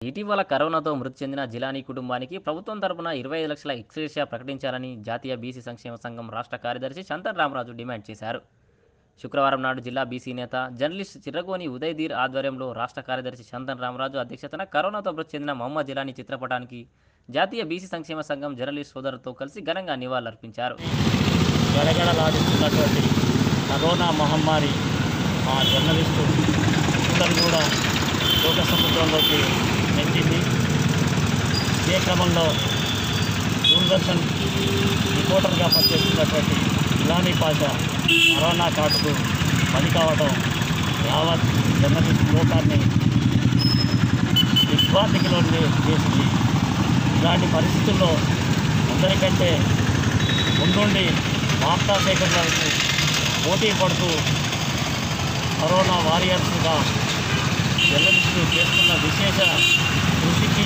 ఇటీవల కరోనాతో మృతి చెందిన జిలానీ కుటుంబానికి ప్రభుత్వం తరపున ఇరవై ఐదు లక్షల ఎక్స్గ్రేషియా ప్రకటించాలని జాతీయ బీసీ సంక్షేమ సంఘం రాష్ట్ర కార్యదర్శి చంతన్ రామరాజు డిమాండ్ చేశారు శుక్రవారం నాడు జిల్లా బీసీ నేత జర్నలిస్ట్ చిర్రగోని ఉదయ్ ధీర్ ఆధ్వర్యంలో రాష్ట్ర కార్యదర్శి చంతన్ రామరాజు అధ్యక్షతన కరోనాతో మృతి చెందిన మొహమ్మద్ జిలానీ చిత్రపటానికి జాతీయ బీసీ సంక్షేమ సంఘం జర్నలిస్ట్ సోదరులతో కలిసి ఘనంగా నివాళులర్పించారు గడగడలాడిస్తున్నటువంటి కరోనా మహమ్మారి మా జర్నలిస్టు అందరూ కూడా లోక సముద్రంలోకి నెట్టింది ఇదే క్రమంలో దూరదర్శన్ రిపోర్టర్గా పనిచేస్తున్నటువంటి ఇలానీ పాష కరోనా కాటుకు బలి కావడం యావత్ జర్నలిస్ట్ లోకాన్ని దిగ్భ్రాంతికి లోని చేసింది ఇలాంటి పరిస్థితుల్లో అందరికంటే ముందుండి వార్తా సేకరణలకు పోటీ పడుతూ కరోనా వారియర్స్గా జర్నలిస్టులు చేస్తున్న విశేష కృషికి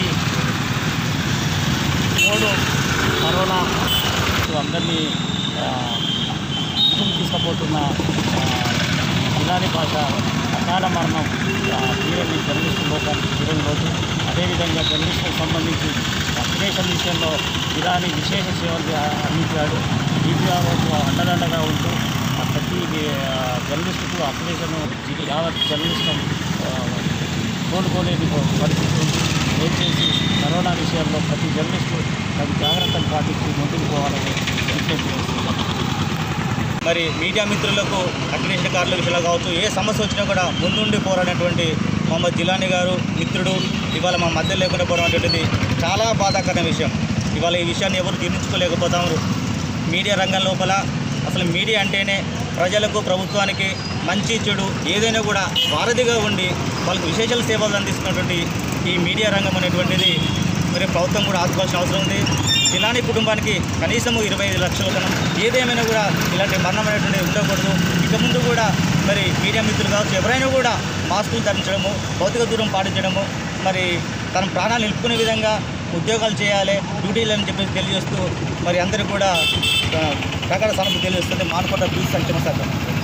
తోడు కరోనా అందరినీ ఆ, ముందుకు తీసుకుపోతున్న ఆ, ఇలాని భాష అకాల మరణం ఆ, తీరని జర్నలిస్టు లోకానికి తీరని రోజు అదేవిధంగా జర్నలిస్టులకు సంబంధించి అప్లికేషన్ విషయంలో ఇలాని విశేష సేవలు అందించాడు ఈపీఆర్ఓకు అండదండగా ఉంటూ ఆ ప్రతి ఆ, జర్నలిస్టుకు అప్లికేషన్ యావత్ జర్నలిస్టం ఆ, కోలుకోలేని పరిస్థితి ఉంది దయచేసి కరోనా విషయంలో ప్రతి జర్నలిస్టు తగు జాగ్రత్తలు పాటించి ముందుకు పోవాలని విజ్ఞప్తి చేస్తున్నాను మరి మీడియా మిత్రులకు అక్రిడేషన్ కార్డుల విషయంలో కావచ్చు ఏ సమస్య వచ్చినా కూడా ముందుండి పోరాడినటువంటి మొహమ్మద్ జిలానీ గారు మిత్రుడు ఇవాళ మా మధ్య లేకుండా పోవడం అనేటువంటిది చాలా బాధాకరమైన విషయం ఇవాళ ఈ విషయాన్ని ఎవరు జీర్ణించుకోలేకపోతారు మీడియా రంగం లోపల అసలు మీడియా అంటేనే ప్రజలకు ప్రభుత్వానికి మంచి చెడు ఏదైనా కూడా వారధిగా ఉండి వాళ్ళకు విశేషాల సేవలు అందిస్తున్నటువంటి ఈ మీడియా రంగం అనేటువంటిది మరి ప్రభుత్వం కూడా ఆదుకోవాల్సిన అవసరం ఉంది జిలానీ కుటుంబానికి కనీసం ఇరవై ఐదు లక్షల కనం ఏదేమైనా కూడా ఇలాంటి మరణం అనేటువంటిది ఉండకూడదు ఇక ముందు కూడా మరి మీడియా మిత్రులు కావచ్చు ఎవరైనా కూడా మాస్కులు ధరించడము భౌతిక దూరం పాటించడము మరి తన ప్రాణాలు నిలుపుకునే విధంగా ఉద్యోగాలు చేయాలి డ్యూటీలు అని చెప్పేసి తెలియజేస్తూ మరి అందరికీ కూడా ఆ, ప్రకార సనపు తెలియజేస్తుంది మానకొండ బీచ్ సంక్షేమ సంఘం